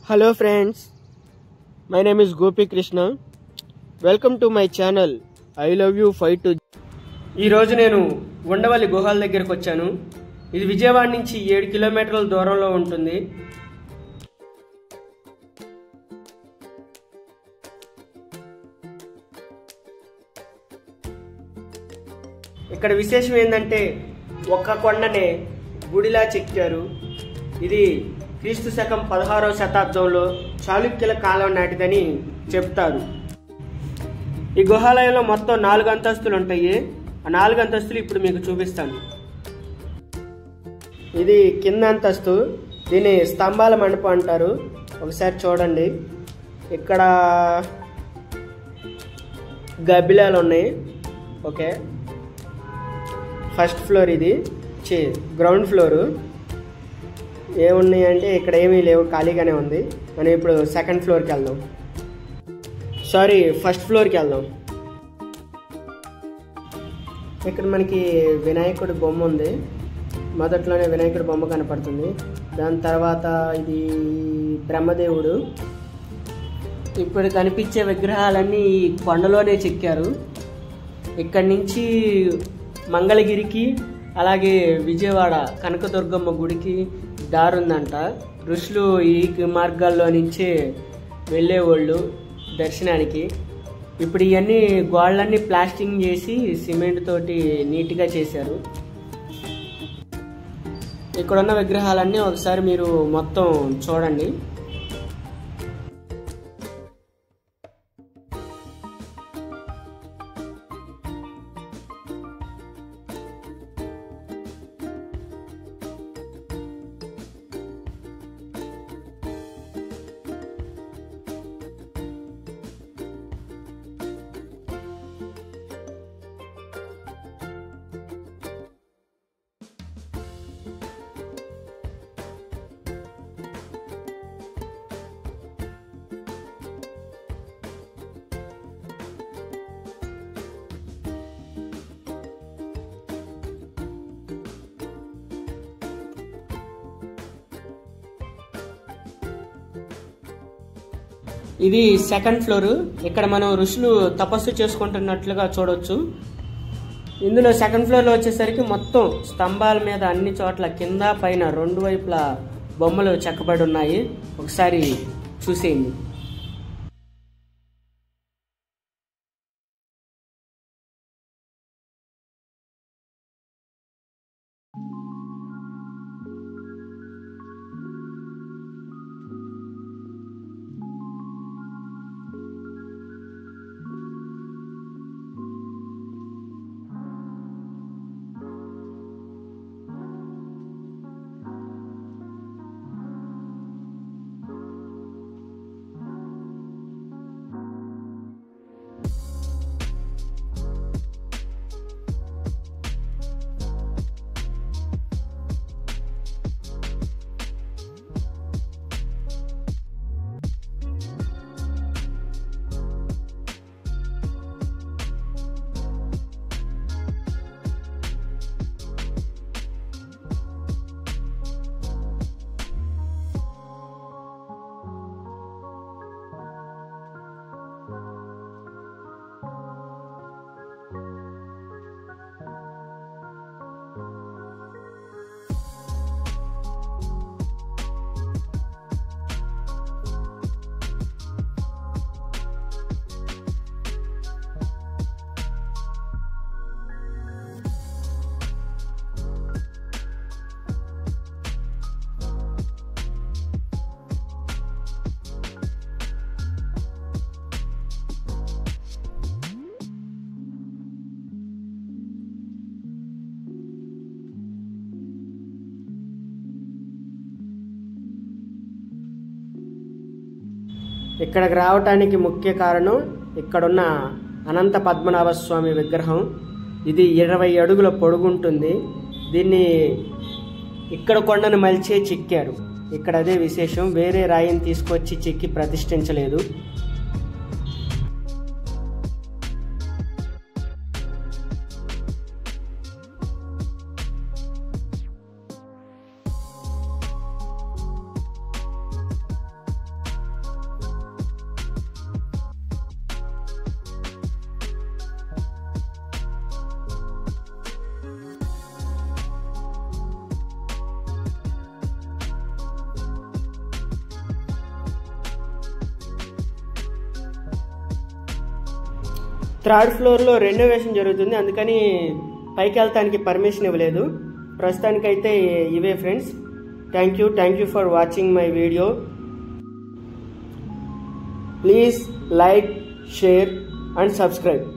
hello friends my name is Gopi Krishna welcome to my channel I love you five two ఈరోజు నేను ఉండవల్లి గుహాల దగ్గరకు వచ్చాను ఇది విజయవాడ నుంచి ఏడు కిలోమీటర్ల దూరంలో ఉంటుంది ఇక్కడ విశేషం ఏంటంటే ఒక్క కొండనే గుడిలా చెక్కారు ఇది క్రీస్తు శకం పదహారవ శతాబ్దంలో చాళుక్యుల కాలం నాటిదని చెప్తారు ఈ గుహాలయంలో మొత్తం నాలుగు అంతస్తులు ఉంటాయి ఆ నాలుగు అంతస్తులు ఇప్పుడు మీకు చూపిస్తాను ఇది కింద అంతస్తు దీన్ని స్తంభాల మండపం అంటారు ఒకసారి చూడండి ఇక్కడ గబ్బిలాలు ఉన్నాయి ఓకే ఫస్ట్ ఫ్లోర్ ఇది చి గ్రౌండ్ ఫ్లోరు ఏమున్నాయి అంటే ఇక్కడ ఏమీ లేవు ఖాళీగానే ఉంది మనం ఇప్పుడు సెకండ్ ఫ్లోర్కి వెళ్దాం సారీ ఫస్ట్ ఫ్లోర్కి వెళ్దాం ఇక్కడ మనకి వినాయకుడి బొమ్మ ఉంది మొదట్లోనే వినాయకుడి బొమ్మ కనపడుతుంది దాని తర్వాత ఇది బ్రహ్మదేవుడు ఇప్పుడు కనిపించే విగ్రహాలన్నీ ఈ కొండలోనే చెక్కారు ఇక్కడి నుంచి మంగళగిరికి అలాగే విజయవాడ కనకదుర్గమ్మ గుడికి దారుందంట ఋషులు ఈ మార్గాల్లో నుంచే వెళ్ళేవాళ్ళు దర్శనానికి ఇప్పుడు ఇవన్నీ గోడలన్నీ ప్లాస్టింగ్ చేసి సిమెంట్ తోటి నీట్గా చేశారు ఇక్కడున్న విగ్రహాలన్నీ ఒకసారి మీరు మొత్తం చూడండి ఇది సెకండ్ ఫ్లోర్ ఇక్కడ మనం ఋషులు తపస్సు చేసుకుంటున్నట్లుగా చూడొచ్చు ఇందులో సెకండ్ ఫ్లోర్లో వచ్చేసరికి మొత్తం స్తంభాల మీద అన్ని చోట్ల కింద పైన రెండు వైపులా బొమ్మలు చెక్కబడి ఉన్నాయి ఒకసారి చూసేయండి ఇక్కడికి రావటానికి ముఖ్య కారణం ఇక్కడున్న అనంత పద్మనాభ స్వామి విగ్రహం ఇది ఇరవై అడుగుల పొడుగుంటుంది దీన్ని ఇక్కడ కొండను మలిచే చెక్కారు ఇక్కడ అదే విశేషం వేరే రాయిని తీసుకొచ్చి చెక్కి ప్రతిష్ఠించలేదు థర్డ్ ఫ్లోర్లో రెనోవేషన్ జరుగుతుంది అందుకని పైకి వెళ్తానికి పర్మిషన్ ఇవ్వలేదు ప్రస్తుతానికైతే ఇవే friends thank you thank you for watching my video please like share and subscribe